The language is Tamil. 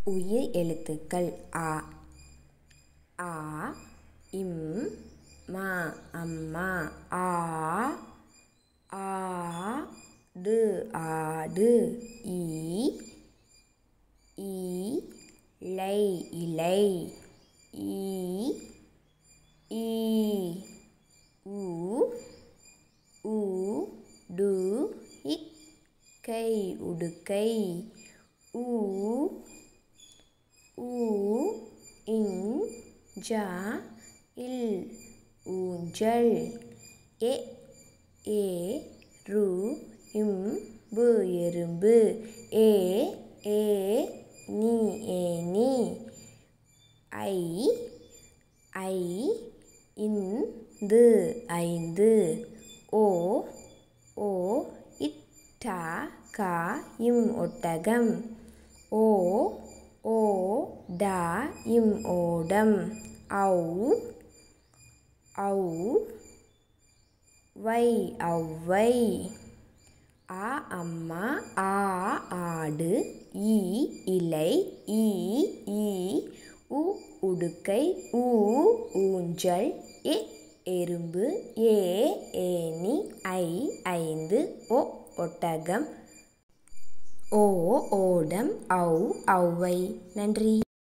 உயிர் எழுத்துக்கள் அ ஆ இம் மா அம்மா ஆ ஆடு ஆடு ஈ இலை இலை ஈ ஈ உ ஊடு இக்கை உடுக்கை ஊ ஊ இஞ்சா இல் ஊஞ்சல் எ ஏ ரு இம்பு எறும்பு ஏ ஏ நீ ஏனி ஐ ஐ இந்து ஐந்து ஓ ஓ இட்டா கா இம் ஒட்டகம் ஓ ஓ டா இம் ஓடம் ஔ ஔ வை ஔவை ஆ அம்மா ஆ ஆடு ஈ இலை ஈ ஈ உ உடுக்கை ஊ ஊஞ்சல் எ எறும்பு ஏ ஏனி ஐ ஐந்து ஒ ஒட்டகம் ஓ ஓடம் ஔ ஔவை நன்றி